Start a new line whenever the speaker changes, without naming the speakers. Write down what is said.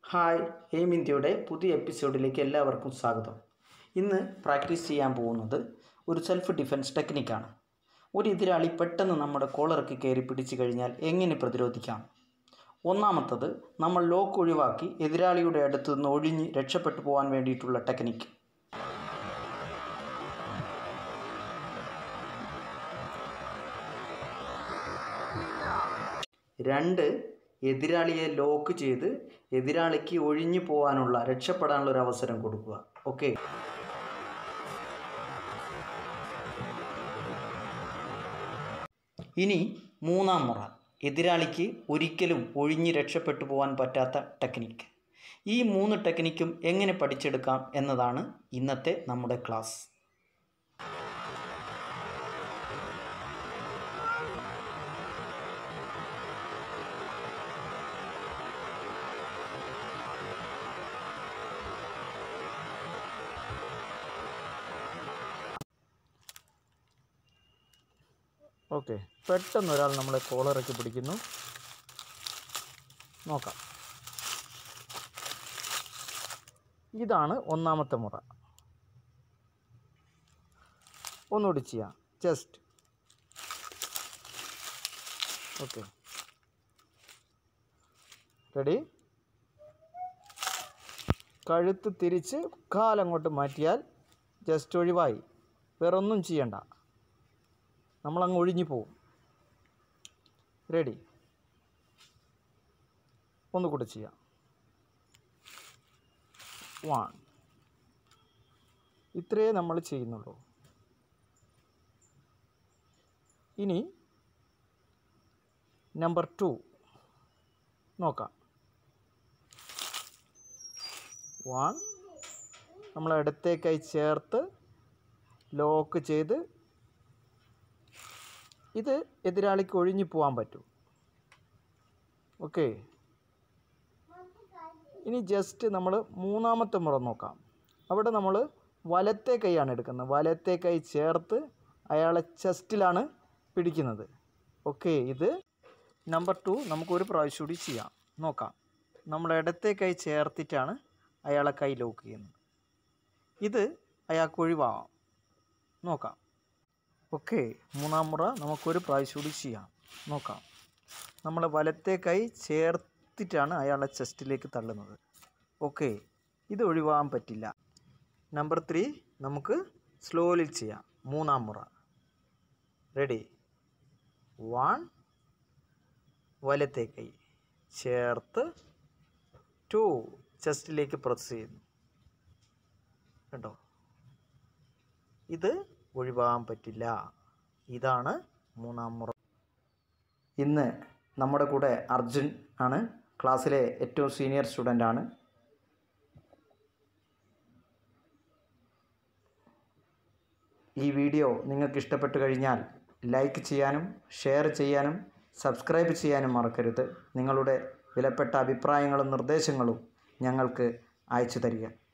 hi aim ഇന്ത്യയുടെ പുതിയ എപ്പിസോഡിലേക്ക് എല്ലാവർക്കും സ്വാഗതം ഇന്ന് പ്രാക്ടീസ് ചെയ്യാൻ പോകുന്നത് ഒരു സെൽഫ് ഡിഫെൻസ് ടെക്നിക്കാണ് ഒരു എതിരാളി പെട്ടെന്ന് നമ്മുടെ കോളർക്ക് കയറി പിടിച്ചു കഴിഞ്ഞാൽ എങ്ങനെ പ്രതിരോധിക്കാം ഒന്നാമത്തത് നമ്മൾ ലോക്ക് ഒഴിവാക്കി എതിരാളിയുടെ അടുത്ത് നിന്ന് ഒഴിഞ്ഞ് രക്ഷപ്പെട്ടു പോകാൻ വേണ്ടിയിട്ടുള്ള ടെക്നിക്ക് രണ്ട് എതിരാളിയെ ലോക്ക് ചെയ്ത് എതിരാളിക്ക് ഒഴിഞ്ഞു പോകാനുള്ള രക്ഷപ്പെടാനുള്ള ഒരു അവസരം കൊടുക്കുക ഓക്കെ ഇനി മൂന്നാം മുറ എതിരാളിക്ക് ഒരിക്കലും ഒഴിഞ്ഞ് രക്ഷപ്പെട്ടു പോകാൻ പറ്റാത്ത ടെക്നിക്ക് ഈ മൂന്ന് ടെക്നിക്കും എങ്ങനെ പഠിച്ചെടുക്കാം എന്നതാണ് ഇന്നത്തെ നമ്മുടെ ക്ലാസ് ഓക്കെ പെട്ടെന്ന് ഒരാൾ നമ്മളെ കോളറൊക്കെ പിടിക്കുന്നു നോക്കാം ഇതാണ് ഒന്നാമത്തെ മുറ ഒന്നുകൂടി ചെയ്യാം ജസ്റ്റ് ഓക്കെ റെഡി കഴുത്ത് തിരിച്ച് കാലങ്ങോട്ട് മാറ്റിയാൽ ജസ്റ്റ് ഒഴിവായി വേറൊന്നും ചെയ്യണ്ട നമ്മളങ്ങ് ഒഴിഞ്ഞു പോവും റെഡി ഒന്നുകൂടെ ചെയ്യാം വൺ ഇത്രയേ നമ്മൾ ചെയ്യുന്നുള്ളൂ ഇനി നമ്പർ ടു നോക്കാം വൺ നമ്മൾ ഇടത്തേക്കായി ചേർത്ത് ലോക്ക് ചെയ്ത് ഇത് എതിരാളിക്ക് ഒഴിഞ്ഞു പോകാൻ പറ്റും ഓക്കെ ഇനി ജസ്റ്റ് നമ്മൾ മൂന്നാമത്തെ മുറ നോക്കാം അവിടെ നമ്മൾ വലത്തെ കൈയാണ് എടുക്കുന്നത് വലത്തെ കൈ ചേർത്ത് അയാളെ ചെസ്റ്റിലാണ് പിടിക്കുന്നത് ഓക്കെ ഇത് നമ്പർ ടു നമുക്കൊരു പ്രാവശ്യം കൂടി ചെയ്യാം നോക്കാം നമ്മൾ ഇടത്തെ കൈ ചേർത്തിട്ടാണ് അയാളെ കൈ ലോക്ക് ചെയ്യുന്നത് ഇത് അയാൾക്ക് ഒഴിവാകാം നോക്കാം ഓക്കെ മൂന്നാം മുറ നമുക്കൊരു പ്രാവശ്യം കൂടി ചെയ്യാം നോക്കാം നമ്മൾ വലത്തെ കൈ ചേർത്തിട്ടാണ് അയാളെ ചെസ്റ്റിലേക്ക് തള്ളുന്നത് ഓക്കെ ഇത് ഒഴിവാകാൻ പറ്റില്ല നമ്പർ ത്രീ നമുക്ക് സ്ലോലി ചെയ്യാം മൂന്നാം മുറ റെഡി വൺ വലത്തെ കൈ ചേർത്ത് ടു ചെസ്റ്റിലേക്ക് പ്രസ് ചെയ്യുന്നു കേട്ടോ ഇത് ഒഴിവാകാൻ പറ്റില്ല ഇതാണ് മൂന്നാം മുറ ഇന്ന് നമ്മുടെ കൂടെ അർജുൻ ആണ് ക്ലാസ്സിലെ ഏറ്റവും സീനിയർ സ്റ്റുഡൻ്റ് ആണ് ഈ വീഡിയോ നിങ്ങൾക്ക് ഇഷ്ടപ്പെട്ടു കഴിഞ്ഞാൽ ലൈക്ക് ചെയ്യാനും ഷെയർ ചെയ്യാനും സബ്സ്ക്രൈബ് ചെയ്യാനും മറക്കരുത് നിങ്ങളുടെ വിലപ്പെട്ട അഭിപ്രായങ്ങളും നിർദ്ദേശങ്ങളും ഞങ്ങൾക്ക് അയച്ചു തരിക